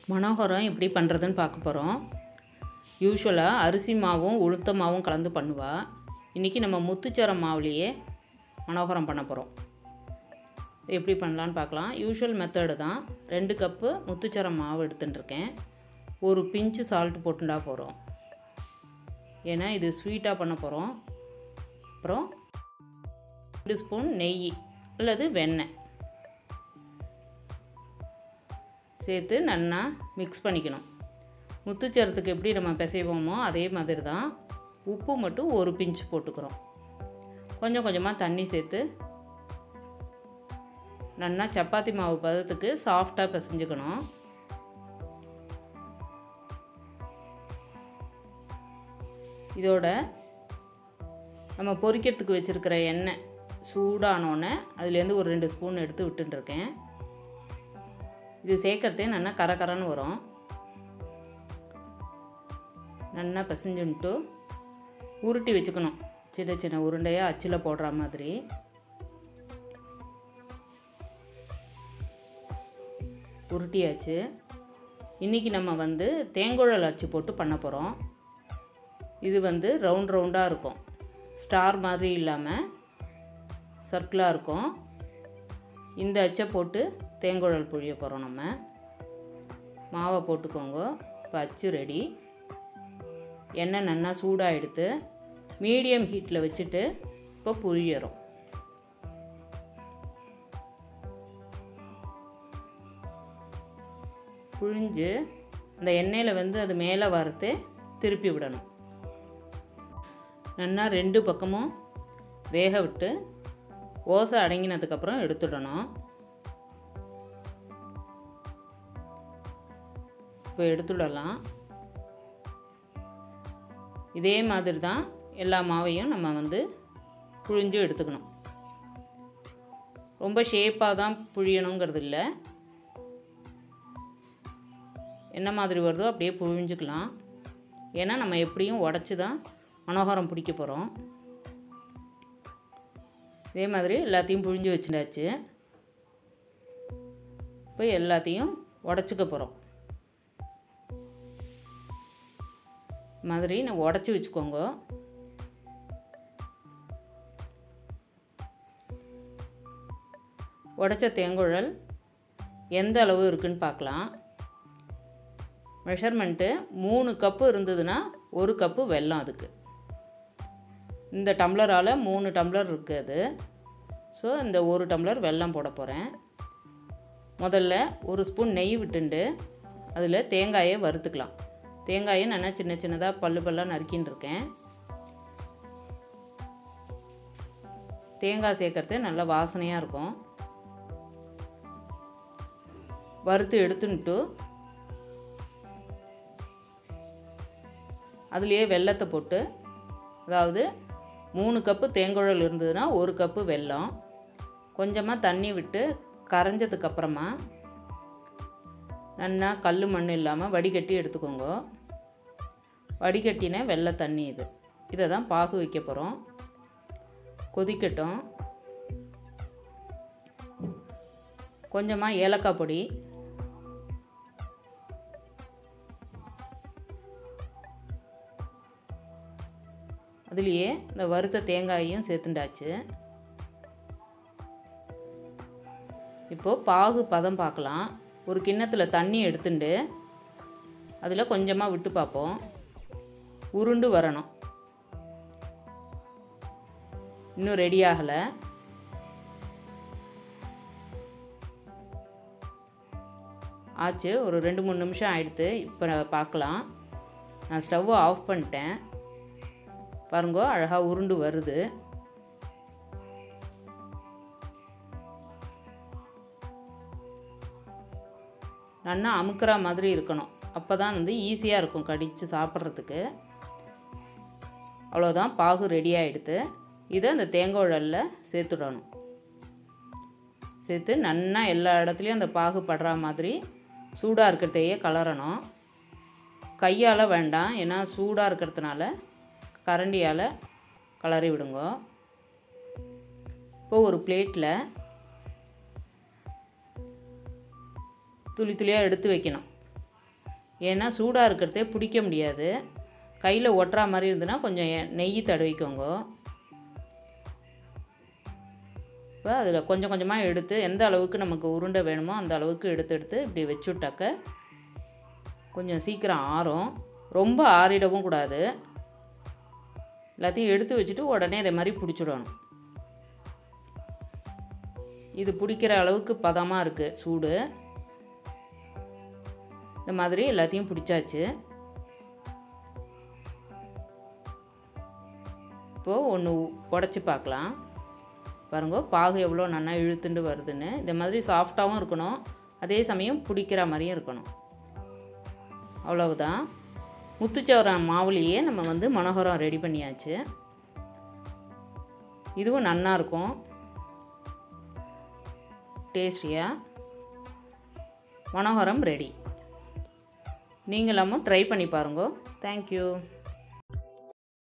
மனோகரம் எப்படி பண்ணுறதுன்னு பார்க்க போகிறோம் யூஸ்வலாக அரிசி மாவும் உளுத்த மாவும் கலந்து பண்ணுவா இன்றைக்கி நம்ம முத்துச்சரம் மாவுலேயே மனோகரம் பண்ண போகிறோம் எப்படி பண்ணலான்னு பார்க்கலாம் யூஷுவல் மெத்தடு தான் ரெண்டு கப்பு முத்துச்சரம் மாவு எடுத்துட்டுருக்கேன் ஒரு பிஞ்சு சால்ட் போட்டுண்டா போகிறோம் ஏன்னா இது ஸ்வீட்டாக பண்ண போகிறோம் அப்புறம் ரெண்டு ஸ்பூன் நெய் அல்லது வெண்ணெய் சேர்த்து நல்லா மிக்ஸ் பண்ணிக்கணும் முத்துச்சரத்துக்கு எப்படி நம்ம பிசைவோமோ அதே மாதிரி தான் உப்பு மட்டும் ஒரு பிஞ்சு போட்டுக்கிறோம் கொஞ்சம் கொஞ்சமாக தண்ணி சேர்த்து நல்லா சப்பாத்தி மாவு பதத்துக்கு சாஃப்டாக பிசைஞ்சுக்கணும் இதோட நம்ம பொரிக்கிறதுக்கு வச்சுருக்கிற எண்ணெய் சூடானோடனே அதுலேருந்து ஒரு ரெண்டு ஸ்பூன் எடுத்து விட்டுருக்கேன் இது சேர்க்குறதே நல்லா கரகரன்னு வரும் நல்லா பிசைஞ்சுன்ட்டு உருட்டி வச்சுக்கணும் சின்ன சின்ன உருண்டையாக அச்சில் போடுற மாதிரி உருட்டியாச்சு இன்றைக்கி நம்ம வந்து தேங்குழல் அச்சு போட்டு பண்ண போகிறோம் இது வந்து ரவுண்ட் ரவுண்டாக இருக்கும் ஸ்டார் மாதிரி இல்லாமல் சர்க்கிளாக இருக்கும் இந்த அச்சை போட்டு தேங்குழல் புழிய போகிறோம் நம்ம மாவை போட்டுக்கோங்க இப்போ அச்சு ரெடி எண்ணெய் நல்லா சூடாக எடுத்து மீடியம் ஹீட்டில் வச்சுட்டு இப்போ புழியறோம் புழிஞ்சு அந்த எண்ணெயில் வந்து அது மேலே வறுத்து திருப்பி விடணும் நல்லா ரெண்டு பக்கமும் வேக விட்டு ஓசை அடங்கினதுக்கப்புறம் எடுத்துடணும் இப்போ எடுத்துடலாம் இதே மாதிரி தான் எல்லா மாவையும் நம்ம வந்து புழிஞ்சு எடுத்துக்கணும் ரொம்ப ஷேப்பாக தான் புழியணுங்கிறது இல்லை என்ன மாதிரி வருதோ அப்படியே புழிஞ்சுக்கலாம் ஏன்னா நம்ம எப்படியும் உடச்சி தான் மனோகரம் பிடிக்க போகிறோம் இதே மாதிரி எல்லாத்தையும் புழிஞ்சு வச்சுட்டாச்சு இப்போ எல்லாத்தையும் உடச்சிக்க போகிறோம் மாதிரி நான் உடச்சி வச்சுக்கோங்க உடச்ச தேங்குழல் எந்த அளவு இருக்குன்னு பார்க்கலாம் மெஷர்மெண்ட்டு மூணு கப்பு இருந்ததுன்னா ஒரு கப்பு வெல்லம் அதுக்கு இந்த டம்ளரால் மூணு டம்ளர் இருக்குது அது ஸோ இந்த ஒரு டம்ளர் வெல்லம் போட போகிறேன் முதல்ல ஒரு ஸ்பூன் நெய் விட்டுண்டு அதில் தேங்காயை வறுத்துக்கலாம் தேங்காயை நல்லா சின்ன சின்னதாக பல்லு பல்லாக நறுக்கின்னு இருக்கேன் தேங்காய் சேர்க்கறது நல்ல வாசனையாக இருக்கும் வறுத்து எடுத்துன்ட்டு அதுலேயே வெள்ளத்தை போட்டு அதாவது மூணு கப்பு தேங்குழல் இருந்ததுன்னா ஒரு கப்பு வெல்லம் கொஞ்சமாக தண்ணி விட்டு கரைஞ்சதுக்கப்புறமா நல்லா கல் மண் இல்லாமல் வடிகட்டி எடுத்துக்கோங்க வடிகட்டின வெள்ளை தண்ணி இது இதை தான் பாகு வைக்க போகிறோம் கொதிக்கட்டும் கொஞ்சமாக ஏலக்காய் பொடி அதுலேயே இந்த வறுத்த தேங்காயையும் சேர்த்துண்டாச்சு இப்போது பாகு பதம் பார்க்கலாம் ஒரு கிண்ணத்தில் தண்ணி எடுத்துட்டு அதில் கொஞ்சமாக விட்டு பார்ப்போம் உருண்டு வரணும் இன்னும் ரெடி ஆகலை ஆச்சு ஒரு ரெண்டு மூணு நிமிஷம் ஆயிடுத்து இப்போ பார்க்கலாம் நான் ஸ்டவ்வை ஆஃப் பண்ணிட்டேன் பாருங்க அழகாக உருண்டு வருது நல்லா அமுக்கிற மாதிரி இருக்கணும் அப்போ தான் வந்து ஈஸியாக இருக்கும் கடித்து சாப்பிட்றதுக்கு அவ்வளோதான் பாகு ரெடி ஆகிடுது இதை அந்த தேங்காய்ழலில் சேர்த்துடணும் சேர்த்து நல்லா எல்லா இடத்துலையும் அந்த பாகு படுற மாதிரி சூடாக இருக்கிறதையே கலரணும் கையால் வேண்டாம் ஏன்னா சூடாக இருக்கிறதுனால கரண்டியால் கலரி விடுங்க இப்போ ஒரு பிளேட்டில் துளி துளியாக எடுத்து வைக்கணும் ஏன்னா சூடாக இருக்கிறதே பிடிக்க முடியாது கையில் ஒட்டுறா மாதிரி இருந்ததுன்னா கொஞ்சம் எ- நெய் தடவிக்கோங்க இப்போ அதில் கொஞ்சம் கொஞ்சமாக எடுத்து எந்த அளவுக்கு நமக்கு உருண்டை வேணுமோ அந்த அளவுக்கு எடுத்து எடுத்து இப்படி வச்சுட்டாக்க கொஞ்சம் சீக்கிரம் ஆறும் ரொம்ப ஆறிடவும் கூடாது எல்லாத்தையும் எடுத்து வச்சுட்டு உடனே இதே மாதிரி பிடிச்சிடணும் இது பிடிக்கிற அளவுக்கு பதமாக இருக்குது சூடு இந்த மாதிரி எல்லாத்தையும் பிடிச்சாச்சு இப்போது ஒன்று உடச்சி பார்க்கலாம் பாருங்க பாகு எவ்வளோ நல்லா இழுத்துண்டு வருதுன்னு இந்த மாதிரி சாஃப்டாகவும் இருக்கணும் அதே சமயம் பிடிக்கிற மாதிரியும் இருக்கணும் அவ்வளவுதான் முத்துச்சவரம் மாவுலேயே நம்ம வந்து மனோகரம் ரெடி பண்ணியாச்சு இதுவும் நன்னா இருக்கும் டேஸ்டியாக மனோகரம் ரெடி நீங்களும் ட்ரை பண்ணி பாருங்க தேங்க்யூ